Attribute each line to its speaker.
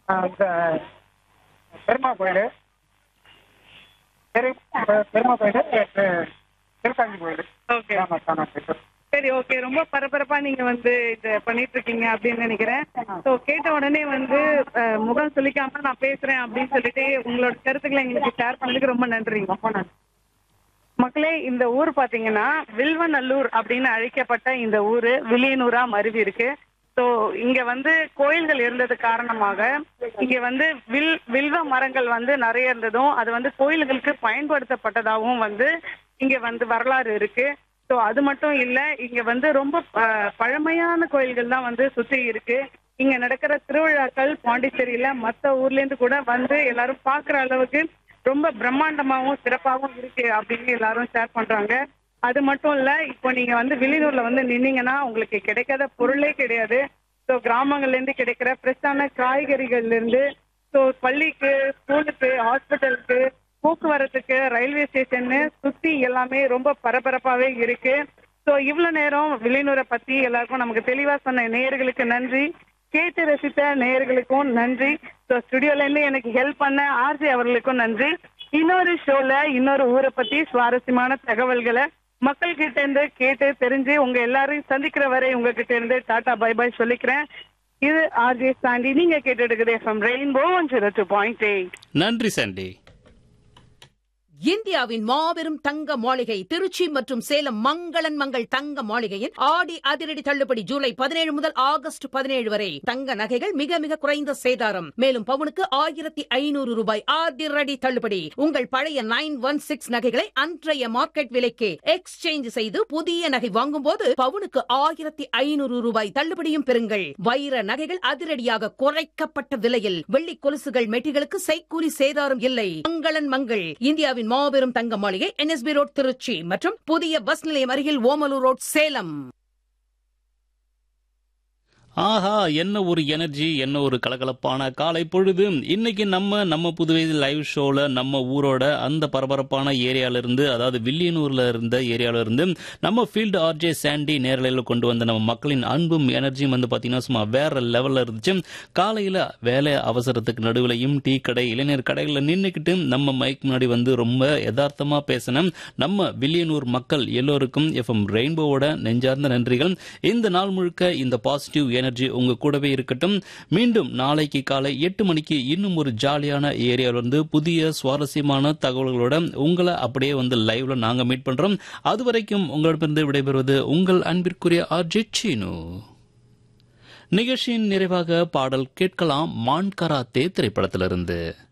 Speaker 1: ஆ, இந்த பெருமா கோயில் பெரு பெருமா கோயில் திருக்காஞ்சி கோயில்
Speaker 2: ஓகே
Speaker 1: ஆமாம் காணாமல்
Speaker 2: சரி ஓகே ரொம்ப பரபரப்பா நீங்க வந்து இது பண்ணிட்டு இருக்கீங்க அப்படின்னு நினைக்கிறேன் ஸோ கேட்ட உடனே வந்து அஹ், முகம் சொல்லிக்காம நான் பேசுறேன் அப்படின்னு சொல்லிட்டு உங்களோட கருத்துக்களை எங்களுக்கு ஷேர் பண்ணதுக்கு ரொம்ப நன்றி
Speaker 1: ரொம்ப நன்றி
Speaker 2: மக்களே இந்த ஊர் பாத்தீங்கன்னா வில்வநல்லூர் அப்படின்னு அழைக்கப்பட்ட இந்த ஊரு வில்லியனூரா மருவி இருக்கு ஸோ இங்க வந்து கோயில்கள் இருந்தது காரணமாக இங்க வந்து வில் வில்வ மரங்கள் வந்து நிறைய இருந்ததும் அது வந்து கோயில்களுக்கு பயன்படுத்தப்பட்டதாகவும் வந்து இங்க வந்து வரலாறு இருக்கு ஸோ அது மட்டும் இல்ல இங்க வந்து ரொம்ப அஹ், பழமையான கோயில்கள் தான் வந்து சுத்தி இருக்கு இங்க நடக்கிற திருவிழாக்கள் பாண்டிச்சேரியில மத்த ஊர்ல இருந்து கூட வந்து எல்லாரும் பாக்குற அளவுக்கு ரொம்ப பிரம்மாண்டமாவும் சிறப்பாகவும் இருக்கு அப்படின்னு எல்லாரும் ஷேர் பண்றாங்க அது மட்டும் இல்ல இப்போ நீங்க வந்து வெளியூர்ல வந்து நின்னீங்கன்னா உங்களுக்கு கிடைக்காத பொருளே கிடையாது ஸோ கிராமங்கள்ல இருந்து கிடைக்கிற ஃப்ரெஷ்ஷான காய்கறிகள்ல இருந்து ஸோ பள்ளிக்கு ஸ்கூலுக்கு ஹாஸ்பிட்டலுக்கு போக்குவரத்துக்கு ரயில்வே ஸ்டேஷன்னு சுத்தி எல்லாமே ரொம்ப பரபரப்பாவே இருக்கு ஸோ இவ்வளவு நேரம் வில்லியனூரை பத்தி எல்லாருக்கும் நமக்கு தெளிவா சொன்ன நேயர்களுக்கு நன்றி கேட்டு ரசித்த நேயர்களுக்கும் நன்றி ஸோ ஸ்டுடியோல இருந்து எனக்கு ஹெல்ப் பண்ண ஆர்ஜி அவர்களுக்கும் நன்றி இன்னொரு ஷோல இன்னொரு ஊரை பத்தி சுவாரஸ்யமான தகவல்களை மக்கள் கிட்ட இருந்து கேட்டு தெரிஞ்சு உங்க எல்லாரையும் சந்திக்கிற வரை உங்ககிட்ட இருந்து டாடா பை பை சொல்லிக்கிறேன் இது ஆர்ஜே சாண்டி நீங்க கேட்டு எடுக்குது FM rainbow one zero two point eight
Speaker 3: நன்றி சண்டி
Speaker 4: இந்தியாவின் மாபெரும் தங்க மாளிகை திருச்சி மற்றும் சேலம் மங்களன் மங்கள் தங்க மாளிகையின் ஆடி அதிரடி தள்ளுபடி ஜூலை பதினேழு முதல் ஆகஸ்ட் பதினேழு வரை தங்க நகைகள் மிக மிக குறைந்த சேதாரம் மேலும் பவுனுக்கு ஆயிரத்தி ஐநூறு ரூபாய் அதிரடி தள்ளுபடி உங்கள் பழைய நைன் ஒன் சிக்ஸ் நகைகளை அன்றைய மார்க்கெட் விலைக்கு எக்ஸ்சேஞ்ச் செய்து புதிய நகை வாங்கும் போது பவுனுக்கு ஆயிரத்தி ஐநூறு ரூபாய் தள்ளுபடியும் பெறுங்கள் வைர நகைகள் அதிரடியாக குறைக்கப்பட்ட விலையில் வெள்ளி கொலுசுகள் மெட்டிகளுக்கு செய்கூலி சேதாரம் இல்லை மங்களன் மங்கள் இந்தியாவின் மாபெரும் தங்க மாளிகை என்எஸ்பி ரோட் திருச்சி மற்றும் புதிய பஸ் நிலையம் அருகில் ஓமலூர் ரோட் சேலம்
Speaker 3: ஆஹா என்ன ஒரு எனர்ஜி என்ன ஒரு கலகலப்பான காலை பொழுது இன்னைக்கு நம்ம நம்ம புதுவை லைவ் ஷோல நம்ம ஊரோட அந்த பரபரப்பான ஏரியால இருந்து அதாவது வில்லியனூர்ல இருந்த ஏரியால இருந்து நம்ம ஃபீல்டு ஆர்ஜே சாண்டி நேரலையில் கொண்டு வந்த நம்ம மக்களின் அன்பும் எனர்ஜியும் வந்து பாத்தீங்கன்னா சும்மா வேற லெவல்ல இருந்துச்சு காலையில வேலை அவசரத்துக்கு நடுவுலையும் டீ கடை இளைஞர் கடைகளில் நின்றுக்கிட்டு நம்ம மைக் முன்னாடி வந்து ரொம்ப யதார்த்தமா பேசின நம்ம வில்லியனூர் மக்கள் எல்லோருக்கும் எஃப்எம் ரெயின்போவோட நெஞ்சார்ந்த நன்றிகள் இந்த நாள் முழுக்க இந்த பாசிட்டிவ் எனர்ஜி உங்க கூடவே இருக்கட்டும் மீண்டும் நாளைக்கு காலை எட்டு மணிக்கு இன்னும் ஒரு ஜாலியான ஏரியால இருந்து புதிய சுவாரஸ்யமான தகவல்களோட உங்களை அப்படியே வந்து லைவ்ல நாங்க மீட் பண்றோம் அது வரைக்கும் உங்களிடமிருந்து விடைபெறுவது உங்கள் அன்பிற்குரிய ஆர்ஜி சீனு நிகழ்ச்சியின் நிறைவாக பாடல் கேட்கலாம் மான் கராத்தே திரைப்படத்திலிருந்து